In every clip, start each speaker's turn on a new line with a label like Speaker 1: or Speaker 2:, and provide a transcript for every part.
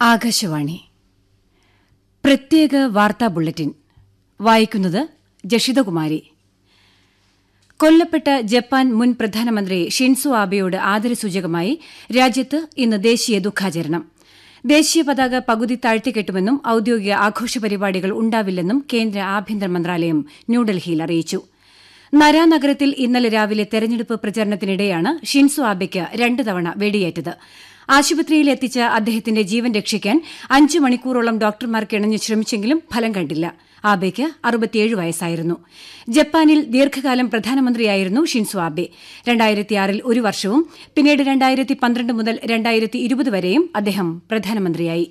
Speaker 1: ആകാശവാണി പ്രത്യേക വാർത്താ ബുള്ളറ്റിൻ വായിക്കുന്നത് ജഷിതകുമാരി കൊല്ലപ്പെട്ട ജപ്പാൻ മുൻ പ്രധാനമന്ത്രി ഷിൻസു ആബെയോട് ആദരസൂചകമായി രാജ്യത്ത് ഇന്ന് ദേശീയ ദുഃഖാചരണം ദേശീയ പതാക പകുതി താഴ്ത്തിക്കെട്ടുമെന്നും ഔദ്യോഗിക ആഘോഷ പരിപാടികൾ ഉണ്ടാവില്ലെന്നും കേന്ദ്ര ആഭ്യന്തര മന്ത്രാലയം ന്യൂഡൽഹിയിൽ അറിയിച്ചു നരാ നഗരത്തിൽ ഇന്നലെ രാവിലെ തെരഞ്ഞെടുപ്പ് പ്രചരണത്തിനിടെയാണ് ഷിൻസു ആബെയ്ക്ക് രണ്ട് തവണ വെടിയേറ്റത് ആശുപത്രിയിൽ എത്തിച്ച അദ്ദേഹത്തിന്റെ ജീവൻ രക്ഷിക്കാൻ അഞ്ചു മണിക്കൂറോളം ഡോക്ടർമാർ കിണഞ്ഞു ശ്രമിച്ചെങ്കിലും ഫലം കണ്ടില്ല ആബെയ്ക്ക് അറുപത്തിയേഴ് വയസ്സായിരുന്നു ജപ്പാനിൽ ദീർഘകാലം പ്രധാനമന്ത്രിയായിരുന്നു ഷിൻസു ആബെ രണ്ടായിരത്തിയാറിൽ ഒരു വർഷവും പിന്നീട് രണ്ടായിരത്തി പന്ത്രണ്ട് മുതൽ രണ്ടായിരത്തി ഇരുപത് വരെയും അദ്ദേഹം പ്രധാനമന്ത്രിയായി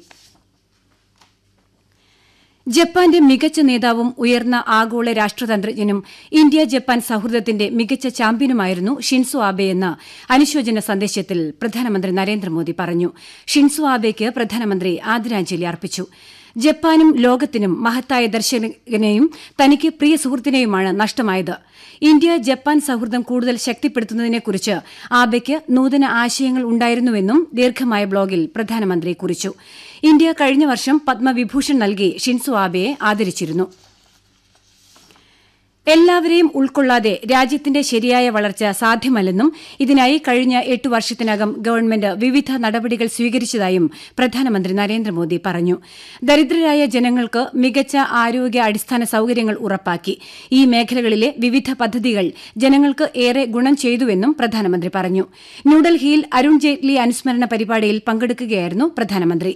Speaker 1: ജപ്പാന്റെ മികച്ച നേതാവും ഉയർന്ന ആഗോള രാഷ്ട്രതന്ത്രജ്ഞനും ഇന്ത്യ ജപ്പാൻ സൌഹൃദത്തിന്റെ മികച്ച ചാമ്പ്യനുമായിരുന്നു ഷിൻസു ആബെയെന്ന് അനുശോചന സന്ദേശത്തിൽ പ്രധാനമന്ത്രി നരേന്ദ്രമോദി പറഞ്ഞു ഷിൻസു ആബെയ്ക്ക് പ്രധാനമന്ത്രി ആദരാഞ്ജലി അർപ്പിച്ചു ജപ്പാനും ലോകത്തിനും മഹത്തായ ദർശകനെയും തനിക്ക് പ്രിയ സുഹൃത്തിനെയുമാണ് നഷ്ടമായത് ഇന്ത്യ ജപ്പാൻ സൌഹൃദം കൂടുതൽ ശക്തിപ്പെടുത്തുന്നതിനെക്കുറിച്ച് ആബെയ്ക്ക് നൂതന ആശയങ്ങൾ ഉണ്ടായിരുന്നുവെന്നും ദീർഘമായ ബ്ലോഗിൽ പ്രധാനമന്ത്രി കുറിച്ചു ഇന്ത്യ കഴിഞ്ഞ വർഷം പത്മവിഭൂഷൺ നൽകി ഷിൻസു ആബെയെ ആദരിച്ചിരുന്നു എല്ലാവരെയും ഉൾക്കൊള്ളാതെ രാജ്യത്തിന്റെ ശരിയായ വളർച്ച സാധ്യമല്ലെന്നും ഇതിനായി കഴിഞ്ഞ എട്ടു വർഷത്തിനകം ഗവൺമെന്റ് വിവിധ നടപടികൾ സ്വീകരിച്ചതായും പ്രധാനമന്ത്രി നരേന്ദ്രമോദി പറഞ്ഞു ദരിദ്രരായ ജനങ്ങൾക്ക് മികച്ച ആരോഗ്യ അടിസ്ഥാന സൌകര്യങ്ങൾ ഉറപ്പാക്കി ഈ മേഖലകളിലെ വിവിധ പദ്ധതികൾ ജനങ്ങൾക്ക് ഏറെ ഗുണം ചെയ്തുവെന്നും പ്രധാനമന്ത്രി പറഞ്ഞു ന്യൂഡൽഹിയിൽ അരുൺ ജെയ്റ്റ്ലി അനുസ്മരണ പരിപാടിയിൽ പങ്കെടുക്കുകയായിരുന്നു പ്രധാനമന്ത്രി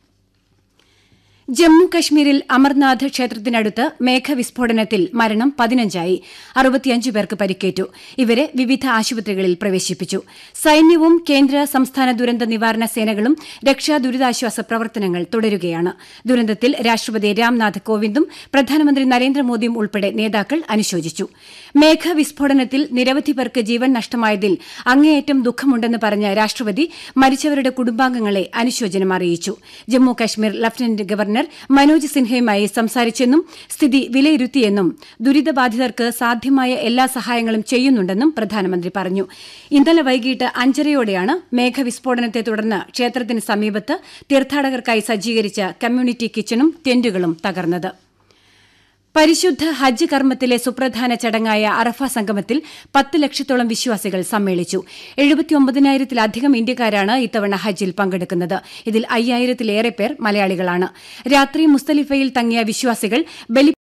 Speaker 1: ജമ്മു കശ്മീരിൽ അമർനാഥ് ക്ഷേത്രത്തിനടുത്ത് മേഘവിസ്ഫോടനത്തിൽ മരണം പതിനഞ്ചായി അറുപത്തിയഞ്ച് പേർക്ക് പരിക്കേറ്റു ഇവരെ വിവിധ ആശുപത്രികളിൽ പ്രവേശിപ്പിച്ചു സൈന്യവും കേന്ദ്ര സംസ്ഥാന ദുരന്ത നിവാരണ സേനകളും രക്ഷാ ദുരിതാശ്വാസ പ്രവർത്തനങ്ങൾ തുടരുകയാണ് ദുരന്തത്തിൽ രാഷ്ട്രപതി രാംനാഥ് കോവിന്ദും പ്രധാനമന്ത്രി നരേന്ദ്രമോദിയും ഉൾപ്പെടെ നേതാക്കൾ അനുശോചിച്ചു മേഘവിസ്ഫോടനത്തിൽ നിരവധി പേർക്ക് ജീവൻ നഷ്ടമായതിൽ അങ്ങേയറ്റം ദുഃഖമുണ്ടെന്ന് പറഞ്ഞ രാഷ്ട്രപതി മരിച്ചവരുടെ കുടുംബാംഗങ്ങളെ അനുശോചനം അറിയിച്ചു ജമ്മു കശ്മീർ ലഫ്റ്റനന്റ് ഗവർണർ മനോജ് സിൻഹയുമായി സംസാരിച്ചെന്നും സ്ഥിതി വിലയിരുത്തിയെന്നും ദുരിതബാധിതർക്ക് സാധ്യമായ എല്ലാ സഹായങ്ങളും ചെയ്യുന്നുണ്ടെന്നും പ്രധാനമന്ത്രി പറഞ്ഞു ഇന്നലെ വൈകിട്ട് അഞ്ചരയോടെയാണ് മേഘവിസ്ഫോടനത്തെ തുടർന്ന് ക്ഷേത്രത്തിന് സമീപത്ത് തീർത്ഥാടകർക്കായി സജ്ജീകരിച്ച കമ്മ്യൂണിറ്റി കിച്ചണും ടെന്റുകളും തകർന്നത് പരിശുദ്ധ ഹജ്ജ് കർമ്മത്തിലെ സുപ്രധാന ചടങ്ങായ അറഫ സംഗമത്തിൽ പത്ത് ലക്ഷത്തോളം വിശ്വാസികൾ സമ്മേളിച്ചു എഴുപത്തിയൊമ്പതിനായിരത്തിലധികം ഇന്ത്യക്കാരാണ് ഇത്തവണ ഹജ്ജിൽ പങ്കെടുക്കുന്നത് ഇതിൽ അയ്യായിരത്തിലേറെ പേർ മലയാളികളാണ് രാത്രി മുസ്തലിഫയിൽ തങ്ങിയ വിശ്വാസികൾ ബലി